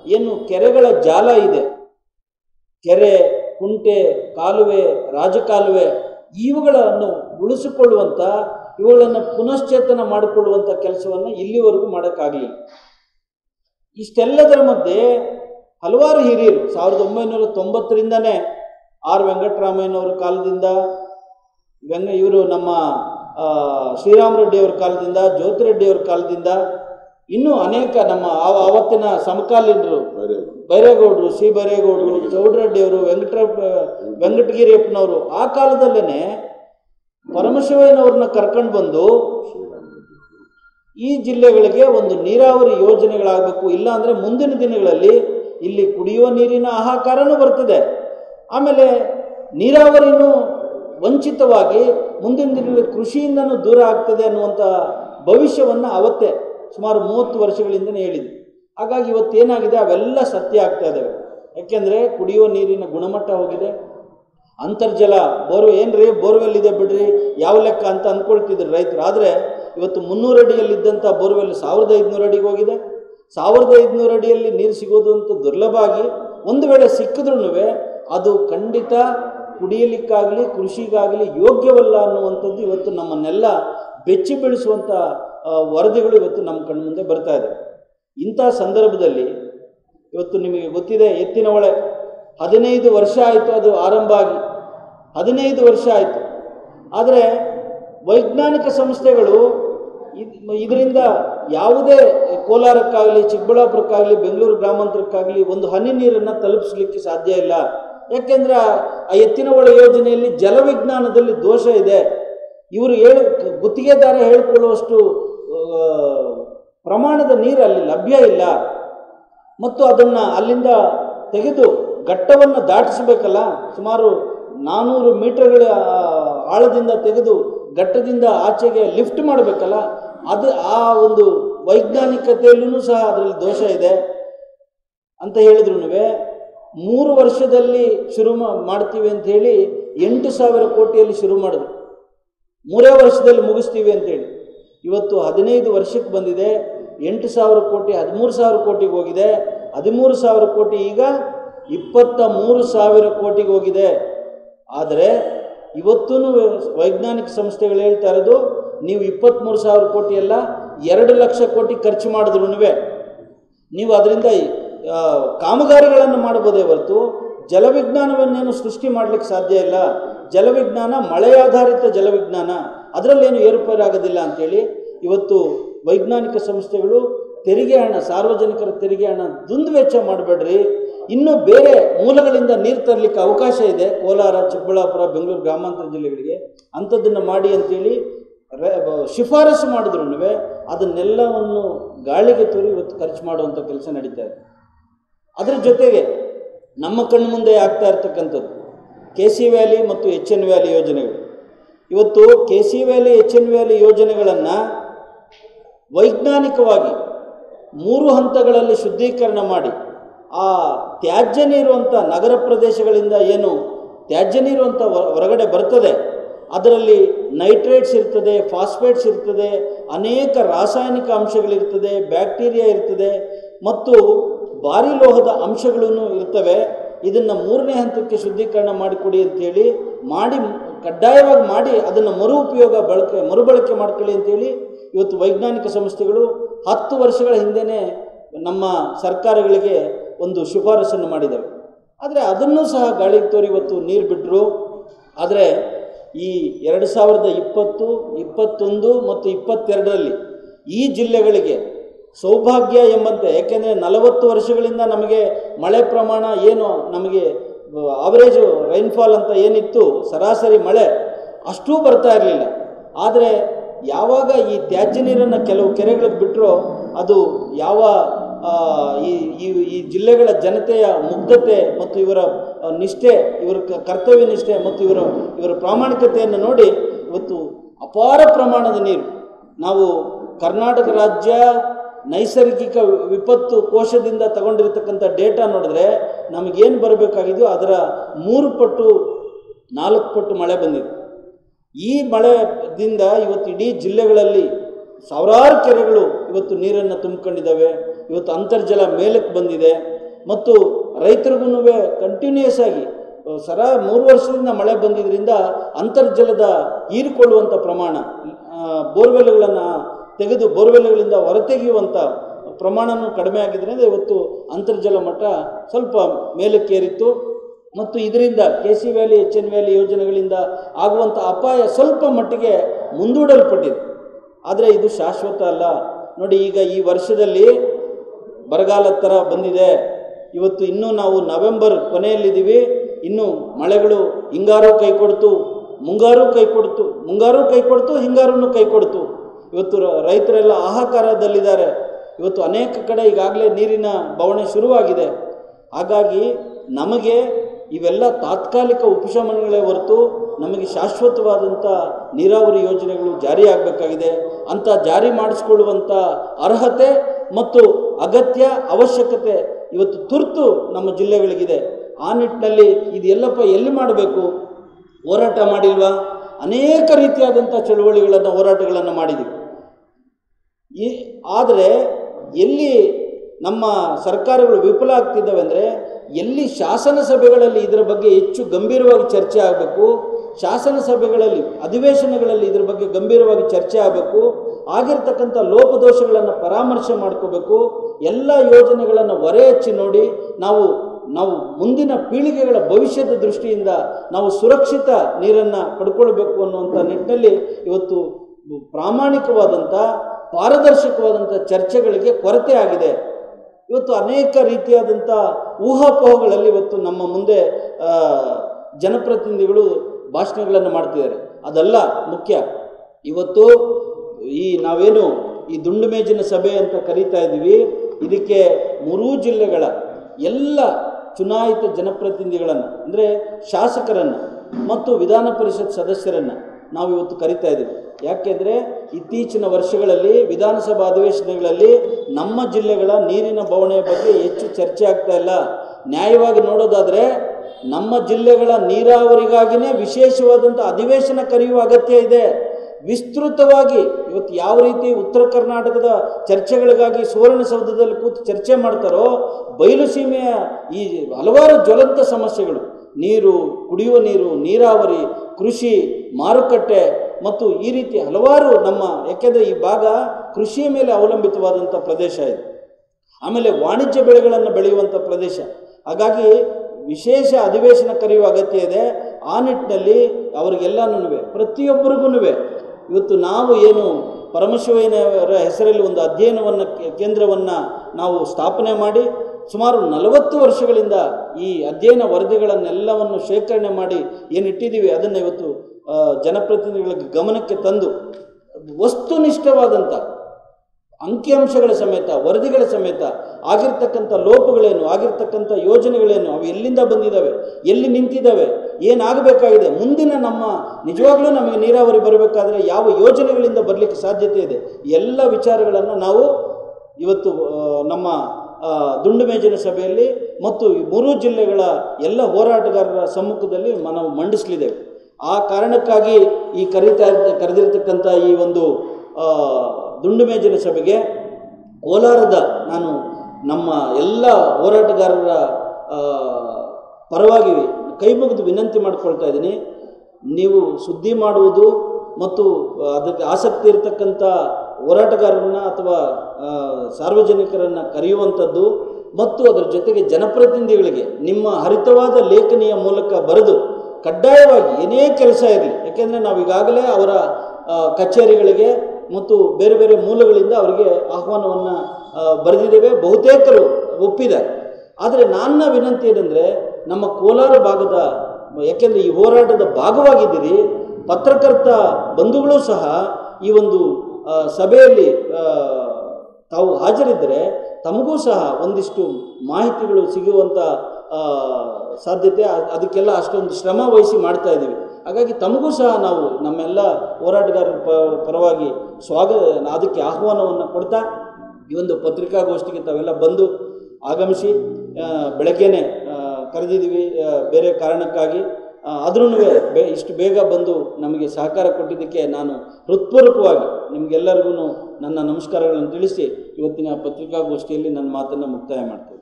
ಏನು ಕೆರೆಗಳ ಜಾಲ ಇದೆ ಕೆರೆ ಕುಂಟೆ ಕಾಲುವೆ ರಾಜಕಾಲುವೆ ಇವುಗಳನ್ನು ಉಳಿಸಿಕೊಳ್ಳುವಂಥ ಇವುಗಳನ್ನು ಪುನಶ್ಚೇತನ ಮಾಡಿಕೊಳ್ಳುವಂಥ ಕೆಲಸವನ್ನು ಇಲ್ಲಿವರೆಗೂ ಮಾಡೋಕ್ಕಾಗಲಿಲ್ಲ ಇಷ್ಟೆಲ್ಲದರ ಮಧ್ಯೆ ಹಲವಾರು ಹಿರಿಯರು ಸಾವಿರದ ಒಂಬೈನೂರ ತೊಂಬತ್ತರಿಂದನೇ ಆರ್ ವೆಂಕಟರಾಮಯ್ಯನವರ ಕಾಲದಿಂದ ವೆಂಗ ಇವರು ನಮ್ಮ ಆ, ಶ್ರೀರಾಮ್ ರೆಡ್ಡಿಯವರ ಕಾಲದಿಂದ ಜ್ಯೋತಿರೆಡ್ಡಿಯವರ ಕಾಲದಿಂದ ಇನ್ನೂ ಅನೇಕ ನಮ್ಮ ಆವ- ಆವತ್ತಿನ ಸಮಕಾಲೀನರು ಬೈರೇಗೌಡರು ಸಿ ಬೈರೇಗೌಡರು ಚೌಡರೆಡ್ಡಿಯವರು ವೆಂಕಟ ವೆಂಕಟಗಿರಿಯಪ್ಪನವರು ಆ ಕಾಲದಲ್ಲೇ ಪರಮಶಿವಯ್ಯನವ್ರನ್ನ ಕರ್ಕೊಂಡು ಬಂದು ಈ ಜಿಲ್ಲೆಗಳಿಗೆ ಒಂದು ನೀರಾವರಿ ಯೋಜನೆಗಳಾಗಬೇಕು ಇಲ್ಲ ಅಂದರೆ ಮುಂದಿನ ದಿನಗಳಲ್ಲಿ ಇಲ್ಲಿ ಕುಡಿಯುವ ನೀರಿನ ಹಾಹಾಕಾರನೂ ಬರ್ತದೆ ಆಮೇಲೆ ನೀರಾವರಿನೂ ವಂಚಿತವಾಗಿ ಮುಂದಿನ ದಿನಗಳಲ್ಲಿ ಕೃಷಿಯಿಂದನೂ ದೂರ ಆಗ್ತದೆ ಅನ್ನುವಂಥ ಭವಿಷ್ಯವನ್ನು ಅವತ್ತೇ ಸುಮಾರು ಮೂವತ್ತು ವರ್ಷಗಳಿಂದನೇ ಹೇಳಿದ್ವಿ ಹಾಗಾಗಿ ಇವತ್ತೇನಾಗಿದೆ ಅವೆಲ್ಲ ಸತ್ಯ ಆಗ್ತಾ ಇದ್ದಾವೆ ಯಾಕೆಂದರೆ ಕುಡಿಯುವ ನೀರಿನ ಗುಣಮಟ್ಟ ಹೋಗಿದೆ ಅಂತರ್ಜಲ ಬೋರ್ ಏನ್ರಿ ಬೋರ್ವೆಲ್ ಇದೆ ಬಿಡ್ರಿ ಯಾವ ಲೆಕ್ಕ ಅಂತ ಅಂದ್ಕೊಳ್ತಿದ್ರು ರೈತರು ಆದರೆ ಇವತ್ತು ಮುನ್ನೂರು ಅಡಿಯಲ್ಲಿದ್ದಂಥ ಬೋರ್ವೆಲ್ ಸಾವಿರದ ಐದುನೂರು ಅಡಿಗೆ ಹೋಗಿದೆ ಸಾವಿರದ ಐದುನೂರು ಅಡಿಯಲ್ಲಿ ನೀರು ಸಿಗೋದು ಅಂತ ದುರ್ಲಭ ಆಗಿ ಒಂದು ವೇಳೆ ಸಿಕ್ಕಿದ್ರೂ ಅದು ಖಂಡಿತ ಕುಡಿಯಲಿಕ್ಕಾಗಲಿ ಕೃಷಿಗಾಗಲಿ ಯೋಗ್ಯವಲ್ಲ ಅನ್ನುವಂಥದ್ದು ಇವತ್ತು ನಮ್ಮನ್ನೆಲ್ಲ ಬೆಚ್ಚಿ ಬೀಳಿಸುವಂಥ ಆ, ವರದಿಗಳು ಇವತ್ತು ನಮ್ಮ ಕಣ್ಮುಂದೆ ಬರ್ತಾ ಇದೆ ಇಂಥ ಸಂದರ್ಭದಲ್ಲಿ ಇವತ್ತು ನಿಮಗೆ ಗೊತ್ತಿದೆ ಎತ್ತಿನ ಹೊಳೆ ಹದಿನೈದು ವರ್ಷ ಆಯಿತು ಅದು ಆರಂಭ ಆಗಿ ಹದಿನೈದು ವರ್ಷ ಆಯಿತು ಆದರೆ ವೈಜ್ಞಾನಿಕ ಸಂಸ್ಥೆಗಳು ಇದರಿಂದ ಯಾವುದೇ ಕೋಲಾರಕ್ಕಾಗಲಿ ಚಿಕ್ಕಬಳ್ಳಾಪುರಕ್ಕಾಗಲಿ ಬೆಂಗಳೂರು ಗ್ರಾಮಾಂತರಕ್ಕಾಗಲಿ ಒಂದು ಹನಿ ನೀರನ್ನು ತಲುಪಿಸಲಿಕ್ಕೆ ಸಾಧ್ಯ ಇಲ್ಲ ಯಾಕೆಂದರೆ ಆ ಎತ್ತಿನ ಹೊಳೆ ಯೋಜನೆಯಲ್ಲಿ ಜಲವಿಜ್ಞಾನದಲ್ಲಿ ದೋಷ ಇದೆ ಇವರು ಹೇಳಿ ಗುತ್ತಿಗೆದಾರ ಹೇಳಿಕೊಳ್ಳುವಷ್ಟು ಆ, ಪ್ರಮಾಣದ ನೀರು ಅಲ್ಲಿ ಲಭ್ಯ ಇಲ್ಲ ಮತ್ತು ಅದನ್ನು ಅಲ್ಲಿಂದ ತೆಗೆದು ಘಟ್ಟವನ್ನು ದಾಟಿಸಬೇಕಲ್ಲ ಸುಮಾರು ನಾನ್ನೂರು ಮೀಟರ್ಗಳ ಆ, ಆಳದಿಂದ ತೆಗೆದು ಘಟ್ಟದಿಂದ ಆಚೆಗೆ ಲಿಫ್ಟ್ ಮಾಡಬೇಕಲ್ಲ ಅದು ಆ ಒಂದು ವೈಜ್ಞಾನಿಕತೆಯಲ್ಲೂ ಸಹ ಅದರಲ್ಲಿ ದೋಷ ಇದೆ ಅಂತ ಹೇಳಿದ್ರು ಮೂರು ವರ್ಷದಲ್ಲಿ ಶುರು ಮಾ- ಮಾಡ್ತೀವಿ ಅಂತ ಹೇಳಿ ಎಂಟು ಸಾವಿರ ಕೋಟಿಯಲ್ಲಿ ಶುರು ಮಾಡಿದ್ರು ಮೂರೇ ವರ್ಷದಲ್ಲಿ ಮುಗಿಸ್ತೀವಿ ಅಂತೇಳಿ ಇವತ್ತು ಹದಿನೈದು ವರ್ಷಕ್ಕೆ ಬಂದಿದೆ ಎಂಟು ಸಾವಿರ ಕೋಟಿ ಹದಿಮೂರು ಸಾವಿರ ಕೋಟಿಗೆ ಹೋಗಿದೆ ಹದಿಮೂರು ಸಾವಿರ ಕೋಟಿ ಈಗ ಇಪ್ಪತ್ತ ಮೂರು ಸಾವಿರ ಕೋಟಿಗೆ ಹೋಗಿದೆ ಆದರೆ ಇವತ್ತೂ ವೈಜ್ಞಾನಿಕ ಸಂಸ್ಥೆಗಳು ಹೇಳ್ತಾ ಇರೋದು ನೀವು ಇಪ್ಪತ್ತ್ಮೂರು ಸಾವಿರ ಕೋಟಿ ಅಲ್ಲ ಎರಡು ಲಕ್ಷ ಕೋಟಿ ಖರ್ಚು ಮಾಡಿದ್ರು ನೀವು ಅದರಿಂದ ಆ, ಕಾಮಗಾರಿಗಳನ್ನು ಮಾಡಬಹುದೇ ಹೊರತು ಜಲವಿಜ್ಞಾನವನ್ನೇನು ಸೃಷ್ಟಿ ಮಾಡಲಿಕ್ಕೆ ಸಾಧ್ಯ ಇಲ್ಲ ಜಲವಿಜ್ಞಾನ ಮಳೆಯಾಧಾರಿತ ಜಲವಿಜ್ಞಾನ ಅದರಲ್ಲೇನು ಏರುಪೇರಾಗೋದಿಲ್ಲ ಅಂಥೇಳಿ ಇವತ್ತು ವೈಜ್ಞಾನಿಕ ಸಂಸ್ಥೆಗಳು ತೆರಿಗೆ ಹಣ ಸಾರ್ವಜನಿಕರ ತೆರಿಗೆ ಹಣ ದುಂದು ವೆಚ್ಚ ಮಾಡಬೇಡ್ರಿ ಇನ್ನೂ ಬೇರೆ ಮೂಲಗಳಿಂದ ನೀರು ತರಲಿಕ್ಕೆ ಅವಕಾಶ ಇದೆ ಕೋಲಾರ ಚಿಕ್ಕಬಳ್ಳಾಪುರ ಬೆಂಗಳೂರು ಗ್ರಾಮಾಂತರ ಜಿಲ್ಲೆಗಳಿಗೆ ಅಂಥದ್ದನ್ನು ಮಾಡಿ ಅಂತೇಳಿ ರ- ಬ- ಶಿಫಾರಸು ಮಾಡಿದ್ರು ಅದನ್ನೆಲ್ಲವನ್ನು ಗಾಳಿಗೆ ತೋರಿ ಇವತ್ತು ಖರ್ಚು ಮಾಡುವಂಥ ಕೆಲಸ ನಡೀತಾ ಇದೆ ಅದರ ಜೊತೆಗೆ ನಮ್ಮ ಕಣ್ಣು ಮುಂದೆ ಆಗ್ತಾ ಇರ್ತಕ್ಕಂಥದ್ದು ಕೆ ಸಿ ವ್ಯಾಲಿ ಮತ್ತು ಎಚ್ ಎನ್ ವ್ಯಾಲಿ ಯೋಜನೆಗಳು ಇವತ್ತು K C valley H N valley ಯೋಜನೆಗಳನ್ನು ವೈಜ್ಞಾನಿಕವಾಗಿ ಮೂರು ಹಂತಗಳಲ್ಲಿ ಶುದ್ಧೀಕರಣ ಮಾಡಿ ಆ ತ್ಯಾಜ್ಯ ನೀರು ಅಂತ ನಗರ ಪ್ರದೇಶಗಳಿಂದ ಏನು ತ್ಯಾಜ್ಯ ನೀರು ಅಂತ ಹೊರ- ಹೊರಗಡೆ ಬರ್ತದೆ ಅದರಲ್ಲಿ ನೈಟ್ರೇಟ್ಸ್ ಇರ್ತದೆ ಫಾಸ್ಫೇಟ್ಸ್ ಇರ್ತದೆ ಅನೇಕ ರಾಸಾಯನಿಕ ಅಂಶಗಳಿರ್ತದೆ ಬ್ಯಾಕ್ಟೀರಿಯಾ ಇರ್ತದೆ ಮತ್ತು ಭಾರಿ ಲೋಹದ ಅಂಶಗಳೂ ಇರ್ತವೆ ಇದನ್ನು ಮೂರನೇ ಹಂತಕ್ಕೆ ಶುದ್ಧೀಕರಣ ಮಾಡಿಕೊಡಿ ಅಂತೇಳಿ ಮಾಡಿ ಕಡ್ಡಾಯವಾಗಿ ಮಾಡಿ ಅದನ್ನು ಮರು ಉಪಯೋಗ ಬಳಕೆ ಮರುಬಳಕೆ ಮಾಡ್ಕೊಳ್ಳಿ ಅಂತೇಳಿ ಇವತ್ತು ವೈಜ್ಞಾನಿಕ ಸಂಸ್ಥೆಗಳು ಹತ್ತು ವರ್ಷಗಳ ಹಿಂದೆಯೇ ನಮ್ಮ ಸರ್ಕಾರಗಳಿಗೆ ಒಂದು ಶಿಫಾರಸನ್ನು ಮಾಡಿದ್ದಾವೆ ಆದರೆ ಅದನ್ನೂ ಸಹ ಗಾಳಿಗೆ ತೋರಿ ಇವತ್ತು ನೀರು ಬಿಟ್ಟರು ಆದರೆ ಈ ಎರಡು ಸಾವಿರದ ಇಪ್ಪತ್ತು ಇಪ್ಪತ್ತೊಂದು ಮತ್ತು ಇಪ್ಪತ್ತೆರಡರಲ್ಲಿ ಈ ಜಿಲ್ಲೆಗಳಿಗೆ ಸೌಭಾಗ್ಯ ಎಂಬಂತೆ ಯಾಕೆಂದರೆ ನಲವತ್ತು ವರ್ಷಗಳಿಂದ ನಮಗೆ ಮಳೆ ಪ್ರಮಾಣ ಏನು ನಮಗೆ ಆವರೇಜು ರೈನ್ಫಾಲ್ ಅಂತ ಏನಿತ್ತು ಸರಾಸರಿ ಮಳೆ ಅಷ್ಟೂ ಬರ್ತಾ ಇರಲಿಲ್ಲ ಆದರೆ ಯಾವಾಗ ಈ ತ್ಯಾಜ್ಯ ನೀರನ್ನು ಕೆಲವು ಕೆರೆಗಳಿಗೆ ಬಿಟ್ಟರೋ ಅದು ಯಾವ ಆ, ಈ ಈ ಈ ಜಿಲ್ಲೆಗಳ ಜನತೆಯ ಮುಗ್ಧತೆ ಮತ್ತು ಇವರ ಆ, ನಿಷ್ಠೆ ಇವರ ಕ- ಕರ್ತವ್ಯ ನಿಷ್ಠೆ ಮತ್ತು ಇವರ ಇವರ ಪ್ರಾಮಾಣಿಕತೆಯನ್ನು ನೋಡಿ ಇವತ್ತು ಅಪಾರ ಪ್ರಮಾಣದ ನೀರು ನಾವು ಕರ್ನಾಟಕ ರಾಜ್ಯ ನೈಸರ್ಗಿಕ ವಿಪತ್ತು ಕೋಶದಿಂದ ತಗೊಂಡಿರ್ತಕ್ಕಂಥ ಡೇಟಾ ನೋಡಿದ್ರೆ ನಮಗೇನು ಬರಬೇಕಾಗಿದೆಯೋ ಅದರ ಮೂರು ಪಟ್ಟು ನಾಲ್ಕು ಪಟ್ಟು ಮಳೆ ಬಂದಿದೆ ಈ ಮಳೆದಿಂದ ಇವತ್ತು ಇಡೀ ಜಿಲ್ಲೆಗಳಲ್ಲಿ ಸಾವಿರಾರು ಕೆರೆಗಳು ಇವತ್ತು ನೀರನ್ನು ತುಂಬಿಕೊಂಡಿದ್ದಾವೆ ಇವತ್ತು ಅಂತರ್ಜಲ ಮೇಲಕ್ಕೆ ಬಂದಿದೆ ಮತ್ತು ರೈತರಿಗೂ ಕಂಟಿನ್ಯೂಯಸ್ ಆಗಿ ಆ, ಸರ ಮೂರು ವರ್ಷದಿಂದ ಮಳೆ ಬಂದಿದ್ದರಿಂದ ಅಂತರ್ಜಲದ ಹೀರಿಕೊಳ್ಳುವಂಥ ಪ್ರಮಾಣ ಬೋರ್ವೆಲ್ಗಳನ್ನು ತೆಗೆದು ಬೋರ್ವೆಲ್ಗಳಿಂದ ಹೊರತೆಗೆಯುವಂಥ ಪ್ರಮಾಣನೂ ಕಡಿಮೆ ಆಗಿದ್ದರಿಂದ ಇವತ್ತು ಅಂತರ್ಜಲ ಮಟ್ಟ ಸ್ವಲ್ಪ ಮೇಲಕ್ಕೇರಿತ್ತು ಮತ್ತು ಇದರಿಂದ K C valley H N valley ಯೋಜನೆಗಳಿಂದ ಆಗುವಂಥ ಅಪಾಯ ಸ್ವಲ್ಪ ಮಟ್ಟಿಗೆ ಮುಂದೂಡಲ್ಪಟ್ಟಿದೆ ಆದರೆ ಇದು ಶಾಶ್ವತ ಅಲ್ಲ ನೋಡಿ ಈಗ ಈ ವರ್ಷದಲ್ಲಿ ಬರಗಾಲ ಥರ ಬಂದಿದೆ ಇವತ್ತು ಇನ್ನೂ ನಾವು ನವೆಂಬರ್ ಕೊನೆಯಲ್ಲಿದ್ದೀವಿ ಇನ್ನು ಮಳೆಗಳು ಹಿಂಗಾರು ಕೈ ಕೊಡ್ತು ಮುಂಗಾರು ಕೈ ಕೊಡ್ತು ಮುಂಗಾರು ಕೈ ಕೊಡ್ತು ಹಿಂಗಾರೂ ಕೈ ಕೊಡ್ತು ಇವತ್ತು ರ- ರೈತರೆಲ್ಲ ಹಾಹಾಕಾರದಲ್ಲಿದ್ದಾರೆ ಇವತ್ತು ಅನೇಕ ಕಡೆ ಈಗಾಗಲೇ ನೀರಿನ ಬವಣೆ ಶುರುವಾಗಿದೆ ಹಾಗಾಗಿ ನಮಗೆ ಇವೆಲ್ಲ ತಾತ್ಕಾಲಿಕ ಉಪಶಮನಗಳೇ ಹೊರತು ನಮಗೆ ಶಾಶ್ವತವಾದಂಥ ನೀರಾವರಿ ಯೋಜನೆಗಳು ಜಾರಿಯಾಗಬೇಕಾಗಿದೆ ಅಂತ ಜಾರಿ ಮಾಡಿಸ್ಕೊಳ್ಳುವಂಥ ಅರ್ಹತೆ ಮತ್ತು ಅಗತ್ಯ ಅವಶ್ಯಕತೆ ಇವತ್ತು ತುರ್ತು ನಮ್ಮ ಜಿಲ್ಲೆಗಳಿಗಿದೆ ಆ ನಿಟ್ಟಿನಲ್ಲಿ ಇದೆಲ್ಲಪ್ಪ ಎಲ್ಲಿ ಮಾಡಬೇಕು ಹೋರಾಟ ಮಾಡಿಲ್ವಾ ಅನೇಕ ರೀತಿಯಾದಂಥ ಚಳುವಳಿಗಳನ್ನು ಹೋರಾಟಗಳನ್ನು ಮಾಡಿದ್ದೀವಿ ಈ ಆದರೆ ಎಲ್ಲಿ ನಮ್ಮ ಸರ್ಕಾರಗಳು ವಿಫಲ ಆಗ್ತಿದ್ದಾವೆ ಅಂದರೆ ಎಲ್ಲಿ ಶಾಸನ ಸಭೆಗಳಲ್ಲಿ ಇದರ ಬಗ್ಗೆ ಹೆಚ್ಚು ಗಂಭೀರವಾಗಿ ಚರ್ಚೆ ಆಗಬೇಕು ಶಾಸನ ಸಭೆಗಳಲ್ಲಿ ಅಧಿವೇಶನಗಳಲ್ಲಿ ಇದರ ಬಗ್ಗೆ ಗಂಭೀರವಾಗಿ ಚರ್ಚೆ ಆಗಬೇಕು ಆಗಿರ್ತಕ್ಕಂಥ ಲೋಪದೋಷಗಳನ್ನು ಪರಾಮರ್ಶೆ ಮಾಡ್ಕೋಬೇಕು ಎಲ್ಲ ಯೋಜನೆಗಳನ್ನು ಹೊರೆ ಹಚ್ಚಿ ನೋಡಿ ನಾವು ನಾವು ಮುಂದಿನ ಪೀಳಿಗೆಗಳ ಭವಿಷ್ಯದ ದೃಷ್ಟಿಯಿಂದ ನಾವು ಸುರಕ್ಷಿತ ನೀರನ್ನು ಪಡ್ಕೊಳ್ಬೇಕು ಅನ್ನುವಂಥ ನಿಟ್ಟಿನಲ್ಲಿ ಇವತ್ತು ಪ್ರಾಮಾಣಿಕವಾದಂಥ ಪಾರದರ್ಶಕವಾದಂಥ ಚರ್ಚೆಗಳಿಗೆ ಕೊರತೆ ಆಗಿದೆ ಇವತ್ತು ಅನೇಕ ರೀತಿಯಾದಂಥ ಊಹಾಪೋಹಗಳಲ್ಲಿ ಇವತ್ತು ನಮ್ಮ ಮುಂದೆ ಆ, ಜನಪ್ರತಿನಿಧಿಗಳು ಭಾಷಣಗಳನ್ನು ಮಾಡ್ತಿದ್ದಾರೆ ಅದಲ್ಲ ಮುಖ್ಯ ಇವತ್ತು ಈ ನಾವೇನು ಈ ದುಂಡು ಮೇಜಿನ ಸಭೆ ಅಂತ ಕರೀತಾ ಇದ್ದೀವಿ ಇದಕ್ಕೆ ಮೂರೂ ಜಿಲ್ಲೆಗಳ ಎಲ್ಲ ಚುನಾಯಿತ ಜನಪ್ರತಿನಿಧಿಗಳನ್ನು ಅಂದರೆ ಶಾಸಕರನ್ನು ಮತ್ತು ವಿಧಾನ ಪರಿಷತ್ ಸದಸ್ಯರನ್ನು ನಾವು ಇವತ್ತು ಕರಿತಾ ಇದ್ದೀವಿ ಯಾಕೆಂದರೆ ಇತ್ತೀಚಿನ ವರ್ಷಗಳಲ್ಲಿ ವಿಧಾನಸಭಾ ಅಧಿವೇಶನಗಳಲ್ಲಿ ನಮ್ಮ ಜಿಲ್ಲೆಗಳ ನೀರಿನ ಬವಣೆಯ ಬಗ್ಗೆ ಹೆಚ್ಚು ಚರ್ಚೆ ಆಗ್ತಾ ಇಲ್ಲ ನ್ಯಾಯವಾಗಿ ನೋಡೋದಾದರೆ ನಮ್ಮ ಜಿಲ್ಲೆಗಳ ನೀರಾವರಿಗಾಗಿಯೇ ವಿಶೇಷವಾದಂಥ ಅಧಿವೇಶನ ಕರೆಯುವ ಅಗತ್ಯ ಇದೆ ವಿಸ್ತೃತವಾಗಿ ಇವತ್ತು ಯಾವ ರೀತಿ ಉತ್ತರ ಕರ್ನಾಟಕದ ಚರ್ಚೆಗಳಿಗಾಗಿ ಸುವರ್ಣಸೌಧದಲ್ಲಿ ಕೂತು ಚರ್ಚೆ ಮಾಡ್ತಾರೋ ಬಯಲು ಸೀಮೆಯ ಈ ಹಲವಾರು ಜ್ವಲಂತ ಸಮಸ್ಯೆಗಳು ನೀರು ಕುಡಿಯುವ ನೀರು ನೀರಾವರಿ ಕೃಷಿ ಮಾರುಕಟ್ಟೆ ಮತ್ತು ಈ ರೀತಿ ಹಲವಾರು ನಮ್ಮ ಯಾಕೆಂದರೆ ಈ ಭಾಗ ಕೃಷಿಯ ಮೇಲೆ ಅವಲಂಬಿತವಾದಂಥ ಪ್ರದೇಶ ಇದು ಆಮೇಲೆ ವಾಣಿಜ್ಯ ಬೆಳೆಗಳನ್ನು ಬೆಳೆಯುವಂಥ ಪ್ರದೇಶ ಹಾಗಾಗಿ ವಿಶೇಷ ಅಧಿವೇಶನ ಕರೆಯುವ ಅಗತ್ಯ ಇದೆ ಆ ನಿಟ್ಟಿನಲ್ಲಿ ಅವರಿಗೆಲ್ಲನೂ ಪ್ರತಿಯೊಬ್ಬರಿಗೂ ಇವತ್ತು ನಾವು ಏನು ಪರಮಶಿವಯ್ಯನವರ ಹೆಸರಲ್ಲಿ ಒಂದು ಅಧ್ಯಯನವನ್ನು ಕೇಂದ್ರವನ್ನು ನಾವು ಸ್ಥಾಪನೆ ಮಾಡಿ ಸುಮಾರು ನಲವತ್ತು ವರ್ಷಗಳಿಂದ ಈ ಅಧ್ಯಯನ ವರದಿಗಳನ್ನೆಲ್ಲವನ್ನು ಶೇಖರಣೆ ಮಾಡಿ ಏನು ಇಟ್ಟಿದ್ದೀವಿ ಅದನ್ನು ಇವತ್ತು ಆ, ಜನಪ್ರತಿನಿಧಿಗಳ ಗಮನಕ್ಕೆ ತಂದು ವಸ್ತುನಿಷ್ಠವಾದಂಥ ಅಂಕಿಅಂಶಗಳ ಸಮೇತ ವರದಿಗಳ ಸಮೇತ ಆಗಿರ್ತಕ್ಕಂಥ ಲೋಪಗಳೇನು ಆಗಿರ್ತಕ್ಕಂಥ ಯೋಜನೆಗಳೇನು ಅವು ಎಲ್ಲಿಂದ ಬಂದಿದ್ದಾವೆ ಎಲ್ಲಿ ನಿಂತಿದ್ದಾವೆ ಏನಾಗಬೇಕಾಗಿದೆ ಮುಂದಿನ ನಮ್ಮ ನಿಜವಾಗ್ಲೂ ನಮಗೆ ನೀರಾವರಿ ಬರಬೇಕಾದ್ರೆ ಯಾವ ಯೋಜನೆಗಳಿಂದ ಬರಲಿಕ್ಕೆ ಸಾಧ್ಯತೆ ಇದೆ ಎಲ್ಲ ವಿಚಾರಗಳನ್ನು ನಾವು ಇವತ್ತು ಆ, ನಮ್ಮ ಆ, ದುಂಡು ಮೇಜಿನ ಸಭೆಯಲ್ಲಿ ಮತ್ತು ಈ ಮೂರೂ ಜಿಲ್ಲೆಗಳ ಎಲ್ಲ ಹೋರಾಟಗಾರರ ಸಮ್ಮುಖದಲ್ಲಿ ಮ- ನಾವು ಮಂಡಿಸಲಿದ್ದೇವೆ ಆ ಕಾರಣಕ್ಕಾಗಿ ಈ ಕರೀತಾ ಇರ್ತ ಕರೆದಿರ್ತಕ್ಕಂಥ ಈ ಒಂದು ಆ, ದುಂಡು ಮೇಜಿನ ಸಭೆಗೆ ಕೋಲಾರದ ನಾನು ನಮ್ಮ ಎಲ್ಲ ಹೋರಾಟಗಾರರ ಆ, ಪರವಾಗಿ ಕೈ ಮುಗಿದು ವಿನಂತಿ ಮಾಡ್ಕೊಳ್ತಾ ಇದ್ದೀನಿ ನೀವು ಸುದ್ದಿ ಮಾಡುವುದು ಮತ್ತು ಅದಕ್ಕೆ ಆಸಕ್ತಿ ಇರತಕ್ಕಂಥ ಹೋರಾಟಗಾರರನ್ನ ಅಥವಾ ಆ, ಸಾರ್ವಜನಿಕರನ್ನು ಕರೆಯುವಂಥದ್ದು ಮತ್ತು ಅದರ ಜೊತೆಗೆ ಜನಪ್ರತಿನಿಧಿಗಳಿಗೆ ನಿಮ್ಮ ಹರಿತವಾದ ಲೇಖನಿಯ ಮೂಲಕ ಬರೆದು ಕಡ್ಡಾಯವಾಗಿ ಏನೇ ಕೆಲಸ ಇರಲಿ ಯಾಕೆಂದರೆ ನಾವು ಈಗಾಗಲೇ ಅವರ ಆ, ಕಚೇರಿಗಳಿಗೆ ಮತ್ತು ಬೇರೆ ಬೇರೆ ಮೂಲಗಳಿಂದ ಅವರಿಗೆ ಆಹ್ವಾನವನ್ನು ಬರೆದಿದ್ದೇವೆ ಬಹುತೇಕರು ಒಪ್ಪಿದ್ದಾರೆ ಆದರೆ ನನ್ನ ವಿನಂತಿ ಏನಂದರೆ ನಮ್ಮ ಕೋಲಾರ ಭಾಗದ ಯಾಕೆಂದರೆ ಈ ಹೋರಾಟದ ಭಾಗವಾಗಿದ್ದೀರಿ ಪತ್ರಕರ್ತ ಬಂಧುಗಳು ಸಹ ಈ ಒಂದು ಆ, ಸಭೆಯಲ್ಲಿ ಆ, ತಾವು ಹಾಜರಿದ್ದರೆ ತಮಗೂ ಸಹ ಒಂದಿಷ್ಟು ಮಾಹಿತಿಗಳು ಸಿಗುವಂಥ ಆ, ಸಾಧ್ಯತೆ ಅ- ಅದಕ್ಕೆಲ್ಲ ಅಷ್ಟೊಂದು ಶ್ರಮ ವಹಿಸಿ ಮಾಡ್ತಾ ಇದ್ದೀವಿ ಹಾಗಾಗಿ ತಮಗೂ ಸಹ ನಾವು ನಮ್ಮೆಲ್ಲ ಹೋರಾಟಗಾರರ ಪ ಪರವಾಗಿ ಸ್ವಾಗತ ಅದಕ್ಕೆ ಆಹ್ವಾನವನ್ನು ಕೊಡ್ತಾ ಈ ಒಂದು ಪತ್ರಿಕಾಗೋಷ್ಠಿಗೆ ತಾವೆಲ್ಲ ಬಂದು ಆಗಮಿಸಿ ಆ, ಬೆಳಗ್ಗೆನೆ ಆ, ಕರೆದಿದ್ದೀವಿ ಆ, ಬೇರೆ ಕಾರಣಕ್ಕಾಗಿ ಆದ್ರೂ ಬೇ ಇಷ್ಟು ಬೇಗ ಬಂದು ನಮಗೆ ಸಹಕಾರ ಕೊಟ್ಟಿದ್ದಕ್ಕೆ ನಾನು ಹೃತ್ಪೂರ್ವಕವಾಗಿ ನಿಮಗೆಲ್ಲರಿಗೂ ನನ್ನ ನಮಸ್ಕಾರಗಳನ್ನು ತಿಳಿಸಿ ಇವತ್ತಿನ ಪತ್ರಿಕಾಗೋಷ್ಠಿಯಲ್ಲಿ ನನ್ನ ಮಾತನ್ನು ಮುಕ್ತಾಯ ಮಾಡ್ತೇನೆ